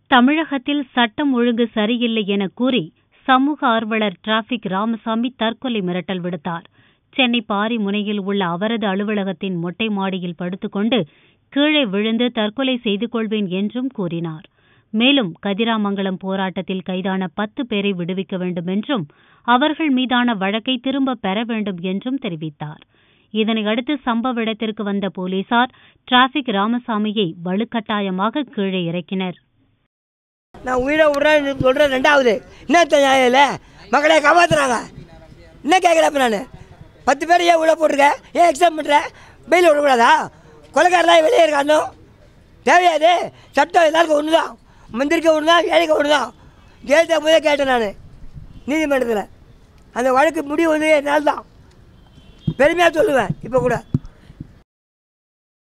தமிழகத்தில் சட்டம் ஒழுங்கு சரியில்லை என கூறி சமூக ஆர்வலர் டிராபிக் ராமசாமி தற்கொலை மிரட்டல் விடுத்தார் சென்னை பாரிமுனையில் உள்ள அவரது அலுவலகத்தின் மொட்டை மாடியில் படுத்துக்கொண்டு கீழே விழுந்து தற்கொலை செய்து கொள்வேன் என்றும் கூறினார் மேலும் கதிராமங்கலம் போராட்டத்தில் கைதான பத்து பேரை விடுவிக்க வேண்டும் என்றும் அவர்கள் மீதான வழக்கை திரும்ப பெற வேண்டும் என்றும் தெரிவித்தார் இதனையடுத்து சம்பவ இடத்திற்கு வந்த போலீசார் டிராபிக் ராமசாமியை வலுக்கட்டாயமாக கீழே இறக்கினர் நான் உயிரை விட்றேன்னு சொல்கிறேன் ரெண்டாவது என்ன நியாயம் இல்லை மக்களை காப்பாற்றுறாங்க என்ன கேட்குறப்ப நான் பத்து பேர் ஏன் உள்ள போட்டிருக்க ஏன் எக்ஸாம் பண்ணுற பெயில் விடக்கூடாதா கொலைக்காரலாம் வெளியே இருக்கானோ தேவையாது சட்டம் எல்லாருக்கும் ஒன்று தான் மந்திரிக்க ஒன்று தான் ஏழைக்க ஒன்று தான் ஜெயலலிதா போதே கேட்டேன் நான் நீதிமன்றத்தில் அந்த வழக்கு முடிவு வந்து என்னால் தான் பெருமையாக சொல்லுவேன் இப்போ கூட